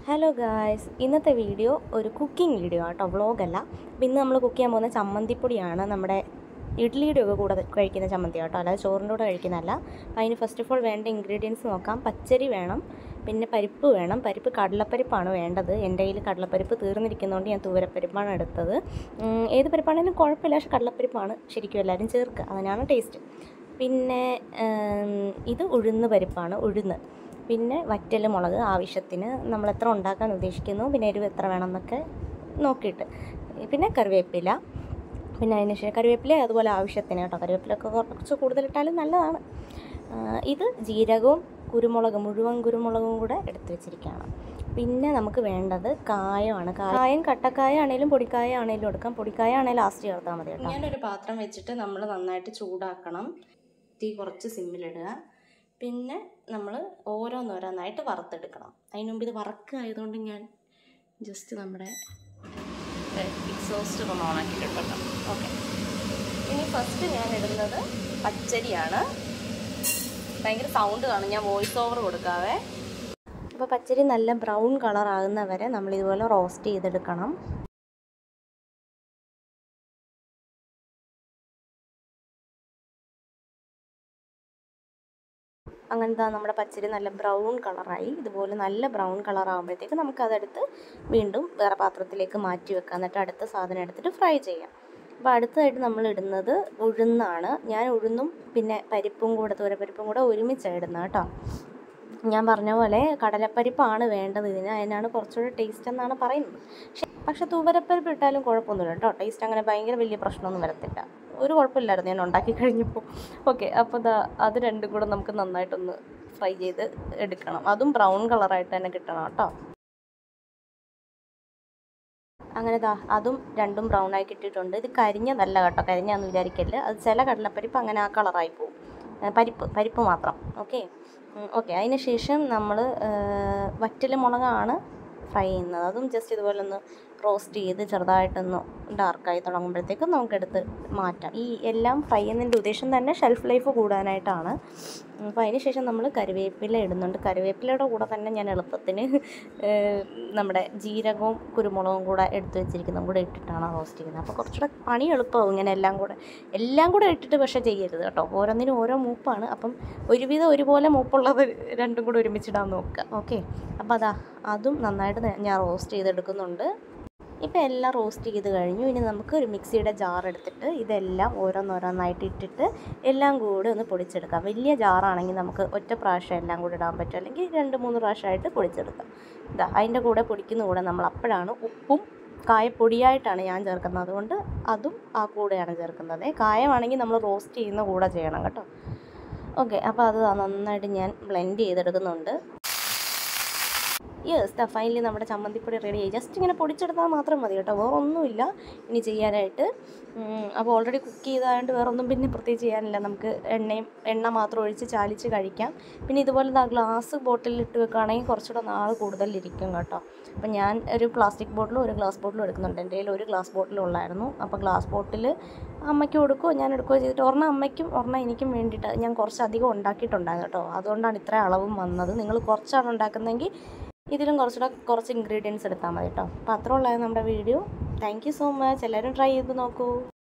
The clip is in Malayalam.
ഹലോ ഗായ്സ് ഇന്നത്തെ വീഡിയോ ഒരു കുക്കിംഗ് വീഡിയോ ആട്ടോ വ്ളോഗല്ല അപ്പോൾ ഇന്ന് നമ്മൾ കുക്ക് ചെയ്യാൻ പോകുന്ന ചമ്മന്തിപ്പൊടിയാണ് നമ്മുടെ ഇഡ്ഡലിയുടെ ഒക്കെ കൂടെ കഴിക്കുന്ന ചമ്മന്തി കേട്ടോ അല്ലാതെ ചോറിൻ്റെ കൂടെ കഴിക്കുന്നതല്ല അപ്പോൾ അതിന് ഫസ്റ്റ് ഓഫ് ഓൾ വേണ്ട ഇൻഗ്രീഡിയൻസ് നോക്കാം പച്ചരി വേണം പിന്നെ പരിപ്പ് വേണം പരിപ്പ് കടലപ്പരിപ്പാണ് വേണ്ടത് എൻ്റെ കയ്യിൽ കടലപ്പരിപ്പ് തീർന്നിരിക്കുന്നതുകൊണ്ട് ഞാൻ തൂവരപ്പരിപ്പാണ് എടുത്തത് ഉം, ഏത് പരിപ്പാണെങ്കിലും കുഴപ്പമില്ല പക്ഷെ കടലപ്പരിപ്പാണ് ശരിക്കും എല്ലാവരും ചേർക്കുക അതിനാണ് ടേസ്റ്റ് പിന്നെ ഉം, ഇത് ഉഴുന്ന് പരിപ്പാണ് ഉഴുന്ന് പിന്നെ വറ്റൽ മുളക് ആവശ്യത്തിന് നമ്മൾ എത്ര ഉണ്ടാക്കാൻ ഉദ്ദേശിക്കുന്നു പിന്നെ എരിവ് എത്ര വേണം എന്നൊക്കെ നോക്കിയിട്ട് പിന്നെ കറിവേപ്പില പിന്നെ അതിന് ശേഷം കറിവേപ്പില അതുപോലെ ആവശ്യത്തിന് കേട്ടോ കറിവേപ്പിലൊക്കെ കുറച്ച് കൂടുതലിട്ടാലും നല്ലതാണ് ആ, ഇത് ജീരകവും കുരുമുളക് മുഴുവൻ കുരുമുളകും കൂടെ എടുത്ത് വെച്ചിരിക്കുകയാണ് പിന്നെ നമുക്ക് വേണ്ടത് കായമാണ് കായം കട്ടക്കായ ആണെങ്കിലും പൊടിക്കായ ആണെങ്കിലും എടുക്കാം പൊടിക്കായ ആണെങ്കിലും ലാസ്റ്റ് ചേർത്താൽ മതി കേട്ടോ ഞാനൊരു പാത്രം വെച്ചിട്ട് നമ്മൾ നന്നായിട്ട് ചൂടാക്കണം തീ കുറച്ച് സിമ്മിലിടുക പിന്നെ നമ്മൾ ഓരോന്നോരോന്നായിട്ട് വറുത്തെടുക്കണം അതിന് മുമ്പ് ഇത് വറക്കുക ആയതുകൊണ്ട് ഞാൻ ജസ്റ്റ് നമ്മുടെ എക്സോസ്റ്റ് ഒന്ന് ഓണാക്കിയിട്ടുണ്ട് ഓക്കെ ഇനി ഫസ്റ്റ് ഞാൻ ഇടുന്നത് പച്ചരിയാണ് ഭയങ്കര സൗണ്ട് കാണും ഞാൻ വോയിസ് ഓവർ കൊടുക്കാവേ അപ്പോൾ പച്ചരി നല്ല ബ്രൗൺ കളർ ആകുന്ന വരെ നമ്മൾ ഇതുപോലെ റോസ്റ്റ് ചെയ്തെടുക്കണം അങ്ങനത്തെ നമ്മുടെ പച്ചരി നല്ല ബ്രൗൺ കളറായി ഇതുപോലെ നല്ല ബ്രൗൺ കളർ ആകുമ്പോഴത്തേക്ക് നമുക്കതെടുത്ത് വീണ്ടും വേറെ പാത്രത്തിലേക്ക് മാറ്റി വെക്കാം എന്നിട്ട് അടുത്ത സാധനം എടുത്തിട്ട് ഫ്രൈ ചെയ്യാം അപ്പോൾ അടുത്തതായിട്ട് നമ്മൾ ഇടുന്നത് ഉഴുന്നാണ് ഞാൻ ഉഴുന്നും പിന്നെ പരിപ്പും കൂടെ തുവരപ്പരിപ്പും കൂടെ ഒരുമിച്ചാണ് ഇടുന്നത് കേട്ടോ ഞാൻ പറഞ്ഞ പോലെ കടലപ്പരിപ്പാണ് വേണ്ടത് ഇതിന് അതിനാണ് കുറച്ചുകൂടെ ടേസ്റ്റ് എന്നാണ് പറയുന്നത് പക്ഷെ പക്ഷെ തുവരപ്പരിപ്പ് ഇട്ടാലും കുഴപ്പമൊന്നുമില്ല കേട്ടോ ടേസ്റ്റ് അങ്ങനെ ഭയങ്കര വലിയ പ്രശ്നമൊന്നും വരത്തില്ല ഒരു കുഴപ്പമില്ലായിരുന്നു ഞാൻ ഉണ്ടാക്കി കഴിഞ്ഞപ്പോൾ ഓക്കെ അപ്പോൾ ദാ അത് രണ്ടും കൂടെ നമുക്ക് നന്നായിട്ടൊന്ന് ഫ്രൈ ചെയ്ത് എടുക്കണം അതും ബ്രൗൺ കളറായിട്ട് തന്നെ കിട്ടണം കേട്ടോ അങ്ങനെ ദാ അതും രണ്ടും ബ്രൗൺ ആയി കിട്ടിയിട്ടുണ്ട് ഇത് കരിഞ്ഞതല്ല കേട്ടോ കരിഞ്ഞാന്ന് വിചാരിക്കല്ല് അത് ചില കടലപ്പരിപ്പ് അങ്ങനെ ആ കളറായി പോകും ഏ, പരിപ്പ് പരിപ്പ് മാത്രം ഓക്കെ ഓക്കെ അതിന് ശേഷം നമ്മൾ വറ്റൽ മുളകാണ് ഫ്രൈ ചെയ്യുന്നത് അതും ജസ്റ്റ് ഇതുപോലെ ഒന്ന് റോസ്റ്റ് ചെയ്ത് ചെറുതായിട്ടൊന്ന് ഡാർക്കായി തുടങ്ങുമ്പോഴത്തേക്കും നമുക്കെടുത്ത് മാറ്റാം ഈ എല്ലാം ഫ്രൈ ചെയ്യുന്നതിൻ്റെ ഉദ്ദേശം തന്നെ ഷെൽഫ് ലൈഫ് കൂടാനായിട്ടാണ് അപ്പോൾ അതിന് ശേഷം നമ്മൾ കറിവേപ്പില ഇടുന്നുണ്ട് കറിവേപ്പിലയുടെ കൂടെ തന്നെ ഞാൻ എളുപ്പത്തിന് ഏഹ്, നമ്മുടെ ജീരകവും കുരുമുളകും കൂടെ എടുത്ത് വെച്ചിരിക്കുന്നതും കൂടെ ഇട്ടിട്ടാണ് റോസ്റ്റ് ചെയ്യുന്നത് അപ്പോൾ കുറച്ചുകൂടെ പണി എളുപ്പമാവും ഇങ്ങനെ എല്ലാം കൂടെ എല്ലാം കൂടെ ഇട്ടിട്ട് പക്ഷേ ചെയ്യരുത് കേട്ടോ ഓരോന്നിനും ഓരോ മൂപ്പാണ് അപ്പം ഒരുവിധം ഒരുപോലെ മൂപ്പുള്ളത് രണ്ടും കൂടെ ഒരുമിച്ചിടാൻ നോക്കുക ഓക്കെ അപ്പോൾ അതാ അതും നന്നായിട്ട് ഞാൻ റോസ്റ്റ് ചെയ്തെടുക്കുന്നുണ്ട് ഇപ്പോൾ എല്ലാം റോസ്റ്റ് ചെയ്ത് കഴിഞ്ഞു ഇനി നമുക്ക് ഒരു മിക്സിയുടെ ജാർ എടുത്തിട്ട് ഇതെല്ലാം ഓരോന്നോരോന്നായിട്ട് ഇട്ടിട്ട് എല്ലാം കൂടെ ഒന്ന് പൊടിച്ചെടുക്കാം വലിയ ജാറാണെങ്കിൽ നമുക്ക് ഒറ്റ പ്രാവശ്യം എല്ലാം കൂടെ ഇടാൻ പറ്റും അല്ലെങ്കിൽ രണ്ട് മൂന്ന് പ്രാവശ്യമായിട്ട് പൊടിച്ചെടുക്കാം ഇതാ അതിൻ്റെ കൂടെ പൊടിക്കുന്ന കൂടെ നമ്മൾ അപ്പോഴാണ് ഉപ്പും കായപ്പൊടിയായിട്ടാണ് ഞാൻ ചേർക്കുന്നത് അതുകൊണ്ട് അതും ആ കൂടെയാണ് ചേർക്കുന്നത് കായമാണെങ്കിൽ നമ്മൾ റോസ്റ്റ് ചെയ്യുന്ന കൂടെ ചെയ്യണം കേട്ടോ ഓക്കെ അപ്പോൾ അത് ദാ നന്നായിട്ട് ഞാൻ ബ്ലെൻഡ് ചെയ്തെടുക്കുന്നുണ്ട് യെസ് ദ ഫൈനലി നമ്മുടെ ചമ്മന്തിപ്പൊടി റെഡി ആയി ജസ്റ്റ് ഇങ്ങനെ പൊടിച്ചെടുത്താൽ മാത്രം മതി കേട്ടോ വേറെ ഒന്നുമില്ല ഇനി ചെയ്യാനായിട്ട് ഉം, അപ്പോൾ ഓൾറെഡി കുക്ക് ചെയ്തതായതുകൊണ്ട് വേറെ ഒന്നും പിന്നെ പ്രത്യേകിച്ച് ചെയ്യാനില്ല നമുക്ക് എണ്ണയും എണ്ണ മാത്രം ഒഴിച്ച് ചാലിച്ച് കഴിക്കാം പിന്നെ ഇതുപോലെ ദാ ഗ്ലാസ് ബോട്ടിലിൽ ഇട്ട് വെക്കുകയാണെങ്കിൽ കുറച്ചുകൂടെ നാൾ കൂടുതലിരിക്കും കേട്ടോ അപ്പോൾ ഞാൻ ഒരു പ്ലാസ്റ്റിക് ബോട്ടിലും ഒരു ഗ്ലാസ് ബോട്ടിലും എടുക്കുന്നുണ്ട് എൻ്റെ കയ്യിൽ ഒരു ഗ്ലാസ് ബോട്ടിലും ഉള്ളായിരുന്നു അപ്പോൾ ഗ്ലാസ് ബോട്ടിൽ അമ്മയ്ക്ക് കൊടുക്കുകയോ ഞാൻ എടുക്കുകയോ ചെയ്തിട്ട് ഒരെണ്ണം അമ്മയ്ക്കും ഒരെണ്ണം എനിക്കും വേണ്ടിയിട്ട് ഞാൻ കുറച്ചധികം ഉണ്ടാക്കിയിട്ടുണ്ടായിരുന്നു കേട്ടോ അതുകൊണ്ടാണ് ഇത്ര അളവും വന്നത് നിങ്ങൾ കുറച്ചാണ് ഉണ്ടാക്കുന്നതെങ്കിൽ ഇതിലും കുറച്ചുകൂടെ കുറച്ച് ഇൻഗ്രീഡിയൻസ് എടുത്താൽ മതി കേട്ടോ അപ്പോൾ അത്ര ഉള്ളതായിരുന്നു നമ്മുടെ video thank you so much എല്ലാവരും ട്രൈ ചെയ്ത് നോക്കൂ